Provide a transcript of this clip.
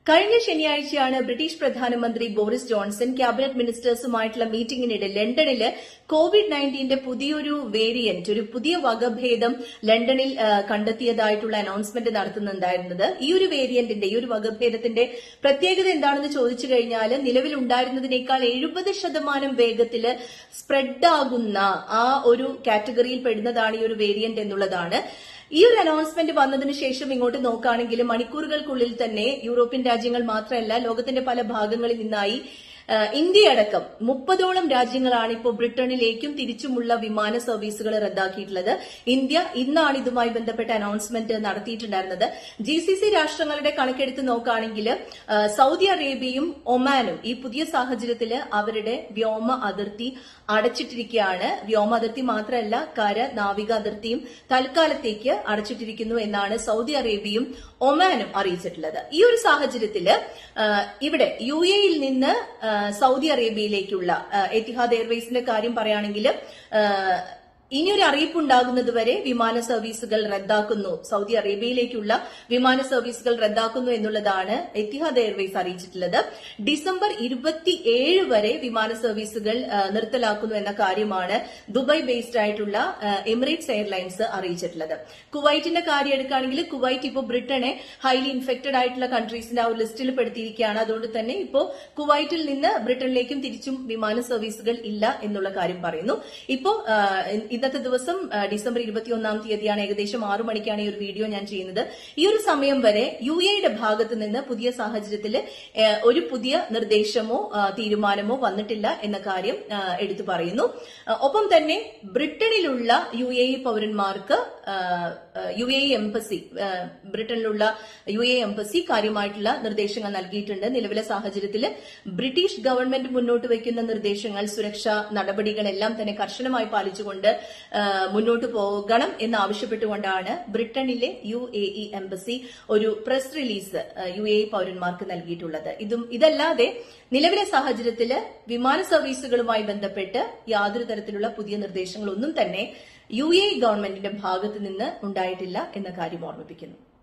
കഴിഞ്ഞ ശനിയാഴ്ചയാണ് ബ്രിട്ടീഷ് പ്രധാനമന്ത്രി ബോറിസ് ജോൺസൺ ക്യാബിനറ്റ് മിനിസ്റ്റേഴ്സുമായിട്ടുള്ള മീറ്റിംഗിനിടെ ലണ്ടനില് കോവിഡ് നയൻറ്റീന്റെ പുതിയൊരു വേരിയന്റ് ഒരു പുതിയ വകഭേദം ലണ്ടനിൽ ആ, കണ്ടെത്തിയതായിട്ടുള്ള അനൗൺസ്മെന്റ് നടത്തുന്നുണ്ടായിരുന്നത് ഈ ഒരു വേരിയന്റിന്റെ ഈ ഒരു വകഭേദത്തിന്റെ പ്രത്യേകത എന്താണെന്ന് ചോദിച്ചു കഴിഞ്ഞാൽ നിലവിൽ ഉണ്ടായിരുന്നതിനേക്കാൾ എഴുപത് ശതമാനം വേഗത്തില് സ്പ്രെഡ് ആകുന്ന ആ ഒരു കാറ്റഗറിയിൽ പെടുന്നതാണ് ഈ ഒരു വേരിയന്റ് എന്നുള്ളതാണ് ഈ ഒരു അനൗൺസ്മെന്റ് വന്നതിന് ശേഷം ഇങ്ങോട്ട് നോക്കുകയാണെങ്കിൽ മണിക്കൂറുകൾക്കുള്ളിൽ തന്നെ യൂറോപ്യൻ രാജ്യങ്ങൾ മാത്രമല്ല ലോകത്തിന്റെ പല ഭാഗങ്ങളിൽ നിന്നായി ആ, ഇന്ത്യയടക്കം മുപ്പതോളം രാജ്യങ്ങളാണ് ഇപ്പോൾ ബ്രിട്ടനിലേക്കും തിരിച്ചുമുള്ള വിമാന സർവീസുകൾ റദ്ദാക്കിയിട്ടുള്ളത് ഇന്ത്യ ഇന്നാണ് ഇതുമായി ബന്ധപ്പെട്ട അനൗൺസ്മെന്റ് നടത്തിയിട്ടുണ്ടായിരുന്നത് ജി സി സി രാഷ്ട്രങ്ങളുടെ കണക്കെടുത്ത് നോക്കുകയാണെങ്കിൽ ആ, സൗദി അറേബ്യയും ഒമാനും ഈ പുതിയ സാഹചര്യത്തിൽ അവരുടെ വ്യോമ അതിർത്തി അടച്ചിട്ടിരിക്കുകയാണ് വ്യോമ അതിർത്തി മാത്രമല്ല കര നാവിക അതിർത്തിയും തൽക്കാലത്തേക്ക് അടച്ചിട്ടിരിക്കുന്നു എന്നാണ് സൗദി അറേബ്യയും ഒമാനും അറിയിച്ചിട്ടുള്ളത് ഈ ഒരു സാഹചര്യത്തിൽ ഇവിടെ യു എയിൽ നിന്ന് ആ, സൗദി അറേബ്യയിലേക്കുള്ള ആ, എത്തിഹാദ് എയർവേസിന്റെ കാര്യം പറയുകയാണെങ്കിൽ ഇനിയൊരു അറിയിപ്പ് ഉണ്ടാകുന്നത് വരെ വിമാന സർവീസുകൾ റദ്ദാക്കുന്നു സൗദി അറേബ്യയിലേക്കുള്ള വിമാന സർവീസുകൾ റദ്ദാക്കുന്നു എന്നുള്ളതാണ് എത്തിഹാദ് എയർവേസ് അറിയിച്ചിട്ടുള്ളത് ഡിസംബർ ഇരുപത്തിയേഴ് വരെ വിമാന സർവീസുകൾ ആ, നിർത്തലാക്കുന്നു എന്ന കാര്യമാണ് ദുബായ് ബേസ്ഡ് ആയിട്ടുള്ള ആ, എമിറേറ്റ്സ് എയർലൈൻസ് അറിയിച്ചിട്ടുള്ളത് കുവൈറ്റിന്റെ കാര്യം എടുക്കുകയാണെങ്കിൽ കുവൈറ്റ് ഇപ്പോൾ ബ്രിട്ടനെ ഹൈലി ഇൻഫെക്റ്റഡ് ആയിട്ടുള്ള കൺട്രീസിന്റെ ആ ഒരു ലിസ്റ്റിൽ പെടുത്തിയിരിക്കുകയാണ് അതുകൊണ്ട് തന്നെ ഇപ്പോൾ കുവൈറ്റിൽ നിന്ന് ബ്രിട്ടനിലേക്കും തിരിച്ചും വിമാന സർവീസുകൾ ഇല്ല എന്നുള്ള കാര്യം പറയുന്നു ഇപ്പോൾ ഇന്നത്തെ ദിവസം ആ, ഡിസംബർ ഇരുപത്തിയൊന്നാം തീയതിയാണ് ഏകദേശം ആറു മണിക്കാണ് ഈ ഒരു വീഡിയോ ഞാൻ ചെയ്യുന്നത് ഈ ഒരു സമയം വരെ യു എയുടെ ഭാഗത്ത് നിന്ന് പുതിയ സാഹചര്യത്തിൽ ഒരു പുതിയ നിർദ്ദേശമോ ആ, തീരുമാനമോ വന്നിട്ടില്ല എന്ന കാര്യം ആ, എടുത്തു പറയുന്നു ആ, ഒപ്പം തന്നെ ബ്രിട്ടനിലുള്ള യു എ ഇ പൗരന്മാർക്ക് യു എ ഇ എംബസി ആ, ബ്രിട്ടനിലുള്ള യു എ എംബസി കാര്യമായിട്ടുള്ള നിർദ്ദേശങ്ങൾ നൽകിയിട്ടുണ്ട് നിലവിലെ സാഹചര്യത്തിൽ ബ്രിട്ടീഷ് ഗവൺമെന്റ് മുന്നോട്ട് വയ്ക്കുന്ന നിർദ്ദേശങ്ങൾ സുരക്ഷാ നടപടികളെല്ലാം തന്നെ കർശനമായി പാലിച്ചുകൊണ്ട് ആ, മുന്നോട്ട് പോകണം എന്ന് ആവശ്യപ്പെട്ടുകൊണ്ടാണ് ബ്രിട്ടനിലെ യു എ ഇ എംബസി ഒരു press release U A E പൗരന്മാർക്ക് നൽകിയിട്ടുള്ളത് ഇതും ഇതല്ലാതെ നിലവിലെ സാഹചര്യത്തിൽ വിമാന സർവീസുകളുമായി ബന്ധപ്പെട്ട് യാതൊരു തരത്തിലുള്ള പുതിയ നിർദ്ദേശങ്ങളൊന്നും തന്നെ യു എ ഇ ഗവൺമെന്റിന്റെ ഭാഗത്ത് നിന്ന് ഉണ്ടായിട്ടില്ല എന്ന കാര്യം ഓർമ്മിപ്പിക്കുന്നു